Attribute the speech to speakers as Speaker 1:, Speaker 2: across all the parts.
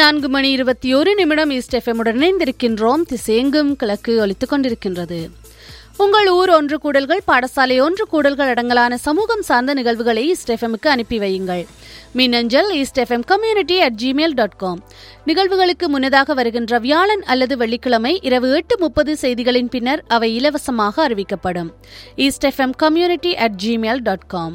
Speaker 1: நான்கு மணி இருபத்தி ஒரு நிமிடம் ஈஸ்ட் எஃப்எம்முடன் இணைந்திருக்கின்றோம் திசையெங்கும் கிழக்கு ஒலித்துக் கொண்டிருக்கின்றது உங்கள் ஊர் ஒன்று கூடல்கள் பாடசாலை ஒன்று கூடல்கள் அடங்கலான சமூகம் சார்ந்த நிகழ்வுகளை ஈஸ்ட் எஃப்எம்க்கு அனுப்பி வையுங்கள் மின்னஞ்சல் East FM community at Gmail dot com நிகழ்வுகளுக்கு முன்னதாக வருகின்ற வியாழன் அல்லது வெள்ளிக்கிழமை இரவு எட்டு முப்பது செய்திகளின் பின்னர் அவை இலவசமாக அறிவிக்கப்படும் East FM community at Gmail dot com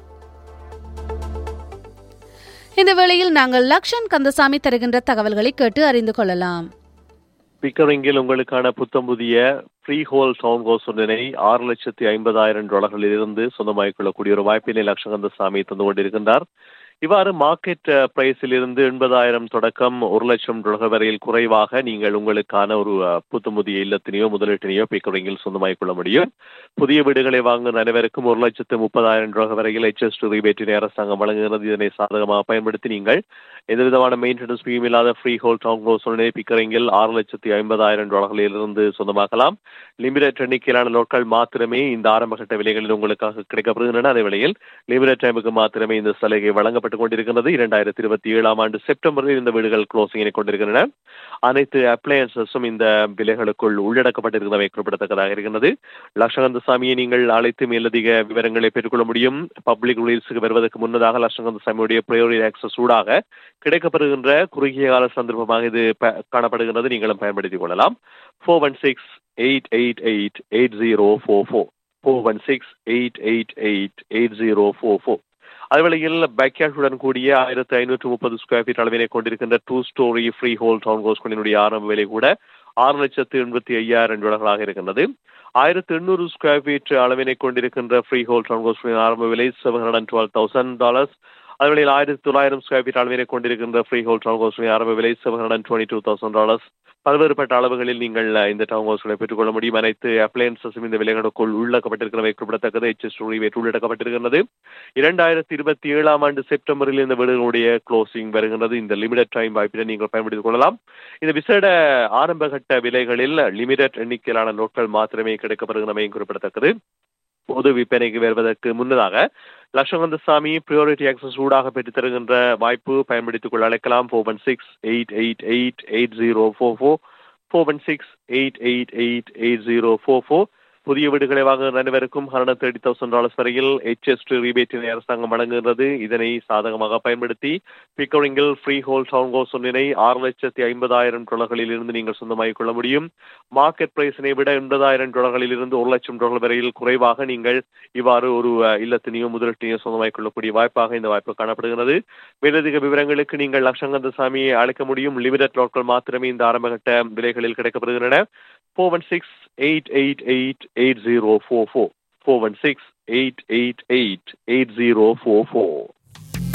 Speaker 1: இந்த வேளையில் நாங்கள் லக்ஷன் கந்தசாமி தருகின்ற தகவல்களை கேட்டு அறிந்து கொள்ளலாம்
Speaker 2: பிக்கரிங்கில் உங்களுக்கான புத்தம் புதிய ஃப்ரீ ஹோல் டவுன் ஹவுஸ் ஒன்றினை ஆறு லட்சத்தி ஐம்பதாயிரம் டாலர்களில் இருந்து சொந்தமாக்கிக் கொள்ளக்கூடிய ஒரு வாய்ப்பினை லட்சகந்த சாமி தந்து கொண்டிருக்கின்றார் இவ்வாறு மார்க்கெட் பிரைஸில் இருந்து எண்பதாயிரம் தொடக்கம் ஒரு லட்சம் டாலர் வரையில் குறைவாக நீங்கள் உங்களுக்கான ஒரு புத்தமுதிய இல்லத்தினையோ முதலீட்டினையோ பிக்கரிங்கில் சொந்தமாக்கிக் கொள்ள முடியும் புதிய வீடுகளை வாங்கும் அனைவருக்கும் ஒரு லட்சத்து முப்பதாயிரம் டாலர் வரையில் எச்எஸ் ரிபேட்டினை அரசாங்கம் வழங்குகிறது இதனை சாதகமாக பயன்படுத்தி நீங்கள் எந்த விதமான மெயின்டெனன்ஸ் ஃபீம் இல்லாத ஃப்ரீ ஹோல் டவுன் ஹவுஸ் ஒன்றினை பிக்கரிங்கில் ஆறு லட்சத்தி ஐம்பதாயிரம் டாலர்களில் இருந்து சொந்தமாக்கலாம் லிமிடெட் எண்ணிக்கையிலான நாட்கள் மாத்திரமே இந்த ஆரம்பகட்ட விலைகளில் உங்களுக்காக கிடைக்கப்படுகின்றன அதே வேளையில் லிமிடெட் டைமுக்கு மாத்திரமே இந்த சலுகை வழங்கப்பட்டுக் கொண்டிருக்கிறது இரண்டாயிரத்தி இருபத்தி ஏழாம் ஆண்டு செப்டம்பரில் இந்த வீடுகள் க்ளோசிங்கினை கொண்டிருக்கின்றன அனைத்து அப்ளையன்சஸும் இந்த விலைகளுக்குள் உள்ளடக்கப்பட்டிருக்கிறவை குறிப்பிடத்தக்கதாக இருக்கிறது லட்சகந்த சாமியை நீங்கள் அழைத்து மேலதிக விவரங்களை பெற்றுக்கொள்ள முடியும் பப்ளிக் ரிலீஸுக்கு வருவதற்கு முன்னதாக லட்சகந்த சாமியுடைய ப்ரையோரி ஆக்சஸ் ஊடாக கிடைக்கப்படுகின்ற குறுகிய கால சந்தர்ப்பமாக இது காணப்படுகிறது நீங்களும் பயன்படுத்திக் கொள்ளலாம் four one six eight eight eight eight zero four four four one six eight eight eight eight zero four four அதுவேளையில் பேக்யார்டுடன் கூடிய ஆயிரத்தி ஐநூற்று முப்பது ஸ்கொயர் ஃபீட் அளவினை கொண்டிருக்கின்ற two storey freehold town ஹவுஸ்களினுடைய ஆரம்ப விலை கூட ஆறு லட்சத்து எண்பத்தி ஐயாயிரம் டாலர்களாக இருக்கின்றது ஆயிரத்தி எண்ணூறு ஸ்கொயர் ஃபீட் அளவினை கொண்டிருக்கின்ற ஃப்ரீ ஹோல் டவுன் ஹவுஸ்களின் ஆரம்ப விலை seven hundred and twelve thousand dollars அதுவேளையில் ஆயிரத்தி தொள்ளாயிரம் ஸ்கொயர் ஃபீட் அளவினை கொண்டிருக்கின்ற ஃப்ரீ ஹோல் டவுன் ஹவுஸ்களின் ஆரம்ப விலை seven hundred and twenty two thousand dollars பல்வேறுபட்ட அளவுகளில் நீங்கள் இந்த டவுன் ஹவுஸ்களை பெற்றுக்கொள்ள முடியும் அனைத்து அப்ளையன்சஸும் இந்த விலைகளுக்குள் உள்ளடக்கப்பட்டிருக்கிறவை குறிப்பிடத்தக்கது எச்எஸ் ரேட் உள்ளடக்கப்பட்டிருக்கிறது இரண்டாயிரத்தி இருபத்தி ஏழாம் ஆண்டு செப்டம்பரில் இந்த வீடுகளுடைய க்ளோசிங் வருகின்றது இந்த லிமிடெட் டைம் வாய்ப்பினை நீங்கள் பயன்படுத்திக் கொள்ளலாம் இந்த விசேட ஆரம்பகட்ட விலைகளில் லிமிடெட் எண்ணிக்கையிலான நோட்கள் மாத்திரமே கிடைக்கப்படுகிறவையும் குறிப்பிடத்தக்கது பொது விற்பனைக்கு வருவதற்கு முன்னதாக லட்சகந்த சாமி பிரியோரிட்டி ஆக்சஸ் ஊடாக பெற்றுத் தருகின்ற வாய்ப்பு பயன்படுத்திக் கொள்ள அழைக்கலாம் four one six eight eight eight eight zero four four four one six eight eight eight eight zero four four புதிய வீடுகளை வாங்குகிற அனைவருக்கும் ஹண்ட்ரட் தேர்ட்டி தௌசண்ட் டாலர்ஸ் வரையில் ஹெச்எஸ் ரீபேட்டினை அரசாங்கம் வழங்குகிறது இதனை சாதகமாக பயன்படுத்தி பிக்கரிங்கில் ஃப்ரீ ஹோல் டவுன் ஹவுஸ் ஒன்றினை ஆறு லட்சத்தி ஐம்பதாயிரம் டாலர்களில் இருந்து நீங்கள் சொந்தமாக்கிக் கொள்ள முடியும் மார்க்கெட் பிரைஸினை விட எண்பதாயிரம் டாலர்களில் இருந்து ஒரு லட்சம் டாலர் வரையில் குறைவாக நீங்கள் இவ்வாறு ஒரு இல்லத்தினையோ முதலீட்டினையோ சொந்தமாக்கிக் கொள்ளக்கூடிய வாய்ப்பாக இந்த வாய்ப்பு காணப்படுகிறது மேலதிக விவரங்களுக்கு நீங்கள் லட்சங்கந்த சாமியை அழைக்க முடியும் லிமிடெட் நாட்கள் மாத்திரமே இந்த ஆரம்பகட்ட விலைகளில் கிடைக்கப்படுகின்றன four one six eight eight eight eight zero four four four one six eight eight eight eight zero four four